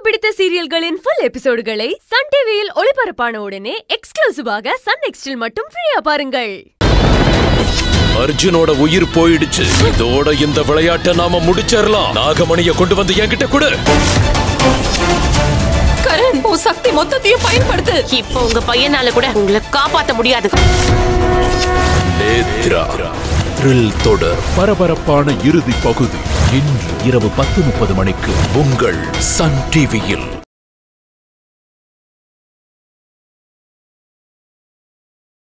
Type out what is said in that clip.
பிடித்த சீரியல்களின் full எபிசோடுகளை Sun டிவியில் ஒளிபரப்பான உடனே எக்ஸ்க்ளூசிவாக சன் நெக்ஸ்டில் மட்டும் ஃப்ரீயா பாருங்கள் அர்ஜுனோட உயிர் போயிடுச்சு இதோட இந்த விளையாட்டை நாம முடிச்சிடலாம் நாகமணிய கொண்டு வந்து என்கிட்ட கொடு கரண் உன் சக்தி மொத்தத்தையும் பயன்படுத்து இப்போ உங்க பையனால கூட உங்களை காப்பாத்த முடியாது நேத்ரா த்ரில் தொடர் பரபரப்பான இறுதி பகுதி இன்று இரவு பத்து முப்பது மணிக்கு உங்கள் சன் டிவியில்